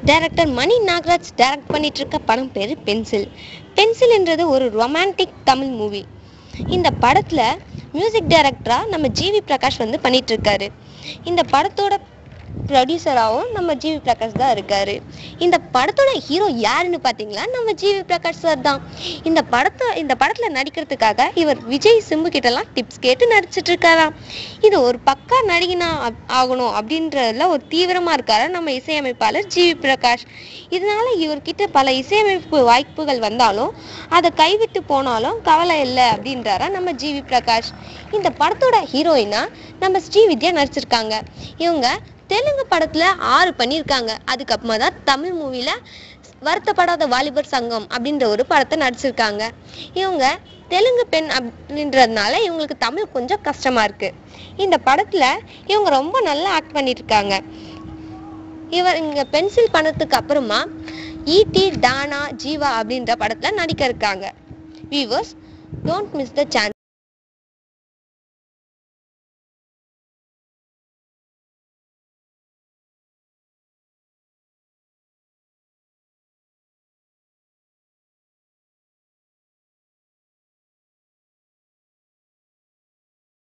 director மணி Nagaraj direct பண்ணிட்டு இருக்க படம் பேர் பென்சில் பென்சில் என்றது ஒரு ரொமான்டிக் தமிழ் மூவி இந்த படத்துல மியூசிக் டைரக்டரா நம்ம ஜிவி பிரகாஷ் வந்து பண்ணிட்டு இருக்காரு இந்த படத்தோட ப்ரொடியூசராகவும் நம்ம ஜிவி பிரகாஷ் தான் இருக்காரு இந்த படத்தோட ஹீரோ யாருன்னு பார்த்தீங்களா நம்ம ஜிவி பிரகாஷ் சார் தான் இந்த படத்தை இந்த படத்தில் நடிக்கிறதுக்காக இவர் விஜய் சிம்பு கிட்டலாம் டிப்ஸ் கேட்டு நடிச்சிட்டு இருக்காராம் இது ஒரு பக்கா நடிகனா ஆப்- ஆகணும் அப்படின்றதுல ஒரு தீவிரமா இருக்காரு நம்ம இசையமைப்பாளர் ஜிவி பிரகாஷ் இதனால இவர்கிட்ட பல இசையமைப்பு வாய்ப்புகள் வந்தாலும் அதை கைவிட்டு போனாலும் கவலை இல்லை அப்படின்றாரா நம்ம ஜிவி பிரகாஷ் இந்த படத்தோட ஹீரோயினா நம்ம ஸ்ரீவித்யா நடிச்சிருக்காங்க இவங்க தெலுங்கு படத்துல ஆறு பண்ணியிருக்காங்க அதுக்கப்புறமா தான் தமிழ் மூவில வருத்தப்படாத வாலிபர் சங்கம் அப்படின்ற ஒரு படத்தை நடிச்சிருக்காங்க இவங்க தெலுங்கு பெண் அப்படின்றதுனால இவங்களுக்கு தமிழ் கொஞ்சம் கஷ்டமா இருக்கு இந்த படத்துல இவங்க ரொம்ப நல்லா ஆக்ட் பண்ணிட்டு இருக்காங்க இவர் இங்க பென்சில் பண்ணதுக்கு அப்புறமா ஈடி டானா ஜீவா அப்படின்ற படத்துல நடிக்க இருக்காங்க viewers don't miss the chance